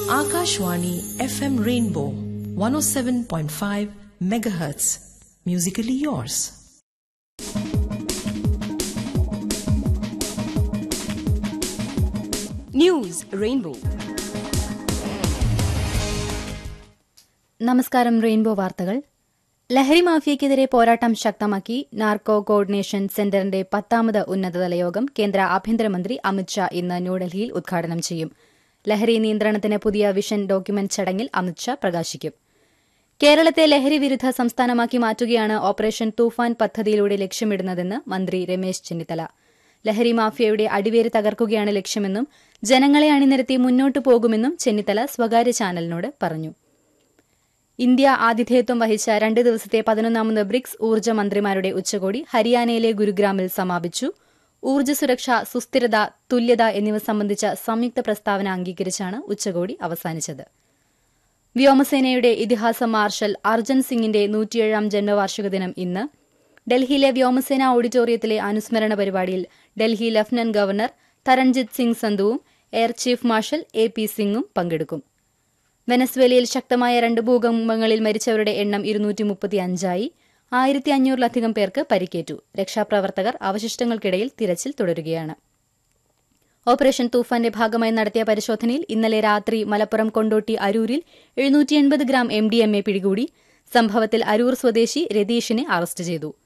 Akashwani FM Rainbow 107.5 megahertz. Musically yours. News Rainbow നമസ്കാരം Rainbow വാർത്തകൾ ലഹരി മാഫിയയ്ക്കെതിരെ പോരാട്ടം ശക്തമാക്കി നാർക്കോ കോർഡിനേഷൻ സെന്ററിന്റെ പത്താമത് ഉന്നതതല യോഗം കേന്ദ്ര ആഭ്യന്തരമന്ത്രി അമിത്ഷാ ഇന്ന് ന്യൂഡൽഹിയിൽ ഉദ്ഘാടനം ചെയ്യും ലഹരി നിയന്ത്രണത്തിന് പുതിയ വിഷൻ ഡോക്യുമെന്റ് ചടങ്ങിൽ അമിത്ഷാ പ്രകാശിക്കും കേരളത്തെ ലഹരി വിരുദ്ധ സംസ്ഥാനമാക്കി മാറ്റുകയാണ് ഓപ്പറേഷൻ തൂഫാൻ പദ്ധതിയിലൂടെ ലക്ഷ്യമിടുന്നതെന്ന് മന്ത്രി രമേശ് ചെന്നിത്തല ലഹരി മാഫിയയുടെ അടിവേര് തകർക്കുകയാണ് ലക്ഷ്യമെന്നും ജനങ്ങളെ അണിനിരത്തി മുന്നോട്ടു പോകുമെന്നും ചെന്നിത്തല സ്വകാര്യ ചാനലിനോട് പറഞ്ഞു ഇന്ത്യ ആതിഥേയത്വം വഹിച്ച രണ്ട് ദിവസത്തെ പതിനൊന്നാമത് ബ്രിക്സ് ഊർജ്ജ മന്ത്രിമാരുടെ ഉച്ചകോടി ഹരിയാനയിലെ ഗുരുഗ്രാമിൽ സമാപിച്ചു ഊർജ്ജ സുരക്ഷ സുസ്ഥിരത തുല്യത എന്നിവ സംബന്ധിച്ച സംയുക്ത പ്രസ്താവന അംഗീകരിച്ചാണ് ഉച്ചകോടി അവസാനിച്ചത് വ്യോമസേനയുടെ ഇതിഹാസ മാർഷൽ അർജൻ സിംഗിന്റെ നൂറ്റിയേഴാം ജന്മവാർഷിക ദിനം ഇന്ന് ഡൽഹിയിലെ വ്യോമസേന ഓഡിറ്റോറിയത്തിലെ അനുസ്മരണ പരിപാടിയിൽ ഡൽഹി ലഫ്റ്റനന്റ് ഗവർണർ തരൺജിത് സിംഗ് സന്ധുവും air chief marshal A P സിംഗും പങ്കെടുക്കും വെനസ്വേലയിൽ ശക്തമായ രണ്ട് ഭൂകമ്പങ്ങളിൽ മരിച്ചവരുടെ എണ്ണം ഇരുന്നൂറ്റി മുപ്പത്തിയഞ്ചായി ആയിരത്തി അഞ്ഞൂറിലധികം പേർക്ക് പരിക്കേറ്റു രക്ഷാപ്രവർത്തകർ അവശിഷ്ടങ്ങൾക്കിടയിൽ തിരച്ചിൽ തുടരുകയാണ് ഓപ്പറേഷൻ തൂഫാന്റെ ഭാഗമായി നടത്തിയ പരിശോധനയിൽ ഇന്നലെ രാത്രി മലപ്പുറം കൊണ്ടോട്ടി അരൂരിൽ എഴുന്നൂറ്റി എൺപത് gram M D M A പിടികൂടി സംഭവത്തിൽ അരൂർ സ്വദേശി രതീഷിനെ അറസ്റ്റ് ചെയ്തു